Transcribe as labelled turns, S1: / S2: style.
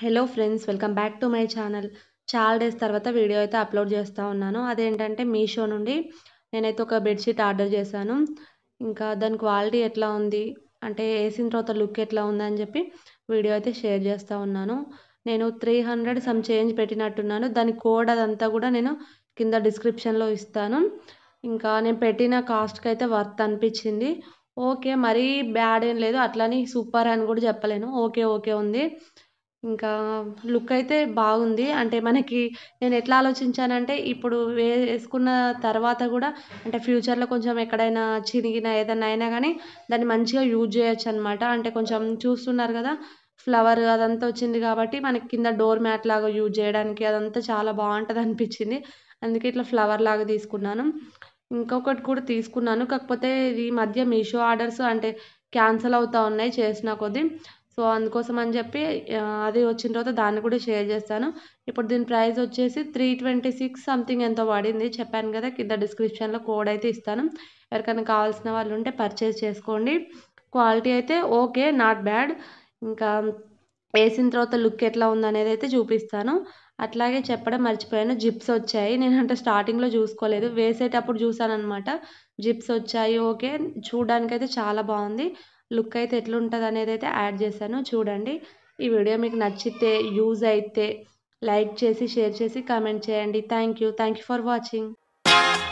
S1: hello friends welcome back to my channel చాలా days తర్వాత video అయితే అప్లోడ్ చేస్తూ ఉన్నాను అదేంటంటే మీషో నుండి నేనైతే ఒక బెడ్షీట్ ఆర్డర్ చేశాను ఇంకా దాని క్వాలిటీ ఎట్లా ఉంది అంటే వేసిన తర్వాత లుక్ ఎట్లా ఉందని చెప్పి వీడియో అయితే షేర్ చేస్తూ ఉన్నాను నేను త్రీ హండ్రెడ్ సమ్ చేంజ్ పెట్టినట్టున్నాను దాని కోడ్ అదంతా కూడా నేను కింద డిస్క్రిప్షన్లో ఇస్తాను ఇంకా నేను పెట్టిన కాస్ట్కి అయితే వర్త్ అనిపించింది ఓకే మరీ బ్యాడ్ ఏం లేదు అట్లని సూపర్ అని కూడా చెప్పలేను ఓకే ఓకే ఉంది ఇంకా లుక్ అయితే బాగుంది అంటే మనకి నేను ఎట్లా ఆలోచించానంటే ఇప్పుడు వేసుకున్న తర్వాత కూడా అంటే ఫ్యూచర్లో కొంచెం ఎక్కడైనా చిరిగిన ఏదైనా అయినా కానీ దాన్ని మంచిగా యూజ్ చేయొచ్చు అనమాట అంటే కొంచెం చూస్తున్నారు కదా ఫ్లవర్ అదంతా వచ్చింది కాబట్టి మనకి కింద డోర్ మ్యాట్ లాగా యూజ్ చేయడానికి అదంతా చాలా బాగుంటుంది అనిపించింది అందుకే ఇట్లా ఫ్లవర్ లాగా తీసుకున్నాను ఇంకొకటి కూడా తీసుకున్నాను కాకపోతే ఈ మధ్య మీషో ఆర్డర్స్ అంటే క్యాన్సిల్ అవుతూ ఉన్నాయి చేసిన కొద్దీ సో అందుకోసం అని చెప్పి అది వచ్చిన తర్వాత దాన్ని కూడా షేర్ చేస్తాను ఇప్పుడు దీని ప్రైస్ వచ్చేసి త్రీ ట్వంటీ సిక్స్ సంథింగ్ ఎంతో పడింది చెప్పాను కదా కింద డిస్క్రిప్షన్లో కోడ్ అయితే ఇస్తాను ఎవరికైనా కావాల్సిన వాళ్ళు ఉంటే పర్చేస్ చేసుకోండి క్వాలిటీ అయితే ఓకే నాట్ బ్యాడ్ ఇంకా వేసిన తర్వాత లుక్ ఎట్లా ఉందనేది అయితే చూపిస్తాను అట్లాగే చెప్పడం మర్చిపోయాను జిప్స్ వచ్చాయి నేను అంటే స్టార్టింగ్లో చూసుకోలేదు వేసేటప్పుడు చూసాను అనమాట జిప్స్ వచ్చాయి ఓకే చూడడానికి అయితే చాలా బాగుంది లుక్ అయితే ఎట్లుంటుంది అనేది అయితే యాడ్ చేశాను చూడండి ఈ వీడియో మీకు నచ్చితే యూజ్ అయితే లైక్ చేసి షేర్ చేసి కామెంట్ చేయండి thank you thank you for watching